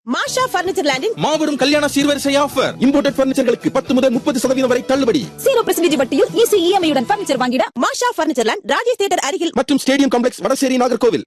மாஷா furniture லேண்டின் மாபெரும் கல்யாண சீர்வரிசை ஆஃபர் இம்போர்ட்டட் பர்னிச்சர்களுக்கு பத்து முதல் முப்பது சதவீதம் வரை தள்ளுபடி ஜீரோ பெர்சன்டேஜ் வட்டியில் ஈஸி இஎம்ஐ உடன் பர்னிச்சர் வாங்கிட Masha furniture land Rajesh theatre அருகில் மற்றும் ஸ்டேடியம் காம்ப்ளெக்ஸ் வடசேரி நாகர்கோவில்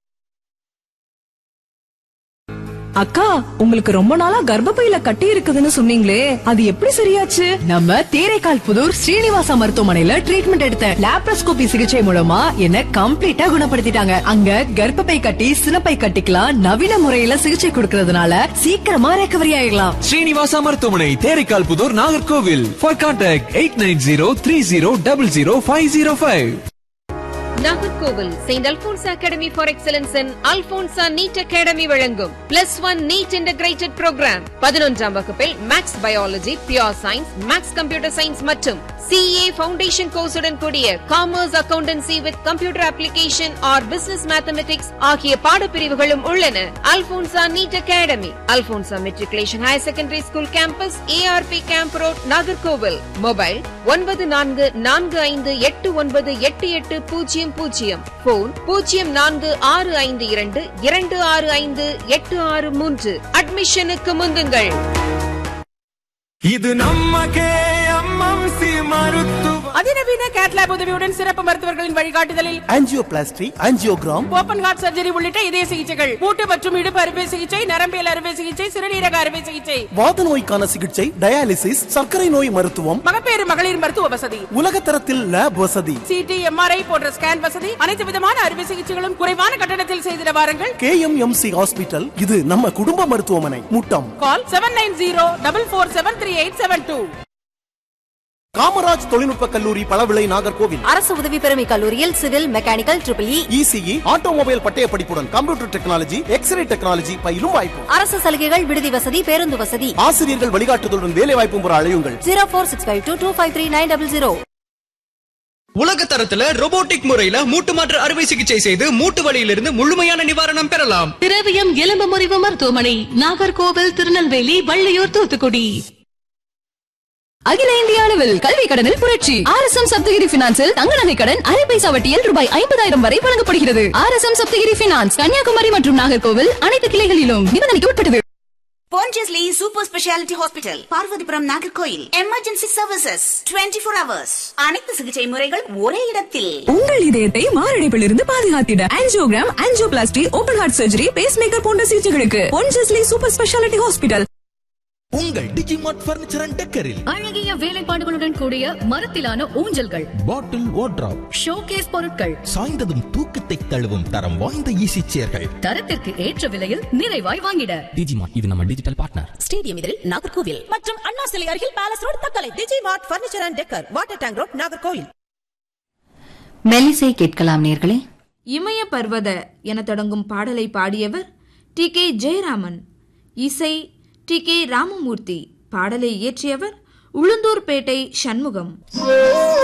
அக்கா உங்களுக்கு ரொம்ப நாளா கர்ப்பப்பையில கட்டி இருக்குதுன்னு சொன்னீங்களே அது எப்படி சரியாச்சு நம்ம தேரைக்கால் புதூர் ஸ்ரீனிவாசா மருத்துவமனையில ட்ரீட்மெண்ட் எடுத்த லாப்ரோஸ்கோபி சிகிச்சை மூலமா என்ன கம்ப்ளீட்டா குணப்படுத்திட்டாங்க அங்க கர்ப்பப்பை கட்டி சினப்பை கட்டிக்கலாம் நவீன முறையில சிகிச்சை கொடுக்கறதுனால சீக்கிரமா ரெக்கவரி ஆயிடலாம் ஸ்ரீனிவாசா மருத்துவமனை Theraikal Puthur Nagercoil for contact eight nine zero three zero double zero five zero five Nagercoil saint Alphonse academy for excellence in Alphonsa NEET academy வழங்கும் plus one NEET integrated programme பதினொன்றாம் வகுப்பில் maths biology pure science maths computer science மற்றும் CA foundation கோர்ஸுடன் கூடிய commerce accountancy with computer application or business mathematics ஆகிய பாடப்பிரிவுகளும் உள்ளன Alphonsa NEET academy Alphonsa matriculation higher secondary school campus ARP camp road Nagercoil mobile ஒன்பது நான்கு நான்கு ஐந்து எட்டு ஒன்பது எட்டு எட்டு பூஜ்ஜியம் பூஜ்ஜியம் போன் பூஜ்ஜியம் நான்கு ஆறு ஐந்து இரண்டு இரண்டு ஆறு ஐந்து எட்டு ஆறு மூன்று அட்மிஷனுக்கு முந்துங்கள் இது நம்ம கேஎம்எம்சி மருத்துவ அதிநவீன கேட்லாப் உதவியுடன் சிறப்பு மருத்துவர்களின் வழிகாட்டுதலில் angioplasty angiogram open heart surgery உள்ளிட்ட இதய சிகிச்சைகள் மூட்டு மற்றும் இடுப்பு அறுவை சிகிச்சை நரம்பியல் அறுவை சிகிச்சை சிறுநீரக அறுவை சிகிச்சை வாத நோய்க்கான சிகிச்சை டயாலிசிஸ் சர்க்கரை நோய் மருத்துவம் மகப்பேறு மகளிர் மருத்துவ வசதி உலகத்தரத்தில் லேப் வசதி சிடி எம்ஆர்ஐ போன்ற ஸ்கேன் வசதி அனைத்து விதமான அறுவை சிகிச்சைகளும் குறைவான கட்டணத்தில் செய்திட வாருங்கள் கேஎம்எம்சி ஹாஸ்பிட்டல் இது நம்ம குடும்ப மருத்துவமனை Muttam call seven nine zero double four seven three eight seven two Kamaraj தொழில்நுட்ப கல்லூரி பளவிளை நாகர்கோவில் அரசு உதவி பெறுமை கல்லூரியில் civil mechanical triple E ECE automobile பட்டய படிப்புடன் கம்ப்யூட்டர் டெக்னாலஜி எக்ஸ்ரே டெக்னாலஜி பயிலும் வாய்ப்பு அரசு சலுகைகள் விடுதி வசதி பேருந்து வசதி ஆசிரியர்கள் வழிகாட்டுதலுடன் வேலை வாய்ப்பும் பெற அழையுங்கள் zero four six five two two five three nine double zero உலக தரத்துல robotic முறையில மூட்டு மாற்று அறுவை சிகிச்சை செய்து மூட்டு வலியிலிருந்து முழுமையான நிவாரணம் பெறலாம் திரவியம் எலும்பு முறிவு மருத்துவமனை நாகர்கோவில் திருநெல்வேலி வள்ளியூர் தூத்துக்குடி அகில இந்திய அளவில் கல்வி கடனில் புரட்சி ஆர் எஸ் எம் சப்தகிரி பினான்சில் தங்க நகை கடன் அரை பைசா வட்டியில் ரூபாய் ஐம்பதாயிரம் வரை வழங்கப்படுகிறது R S M Sapthagiri finance Kanyakumari மற்றும் நாகர்கோவில் அனைத்து கிளைகளிலும் நிபந்தனைக்கு உட்பட்டது Pondicherry Super Speciality Hospital, Parvathipuram Nagercoil emergency services 24 four hours அனைத்து சிகிச்சை முறைகள் ஒரே இடத்தில் உங்கள் இதயத்தை மாரடைப்பிலிருந்து பாதுகாத்திட angiogram angioplasty open heart surgery pacemaker போன்ற சிகிச்சைகளுக்கு பொன்ஜஸ்லி சூப்பர் ஸ்பெஷாலிட்டி ஹாஸ்பிட்டல் உங்கள் டிஜிமார்ட் பர்னிச்சர் அண்ட் டெக்கரில் அழகிய வேலைப்பாடுகளுடன் கூடிய மரத்திலான ஊஞ்சல்கள் பாட்டில் வார்ட்ராப் ஷோகேஸ் பொருட்கள் சாய்ந்ததும் தூக்கத்தை தழுவும் தரம் வாய்ந்த ஈசி சேர்கள் தரத்திற்கு ஏற்ற விலையில் நிறைவாய் வாங்கிட டிஜிமார்ட் இது நம்ம டிஜிட்டல் பார்ட்னர் ஸ்டேடியம் இதில் நாகர்கோவில் மற்றும் அண்ணா சிலை அருகில் palace road Thuckalay Digimart furniture and decor water tank road Nagercoil மெல்லிசை கேட்கலாம் நேர்களே இமய பர்வத என தொடங்கும் பாடலை பாடியவர் டி கே ஜெயராமன் இசை டி கே ராமமூர்த்தி பாடலை இயற்றியவர் உளுந்தூர்பேட்டை சண்முகம்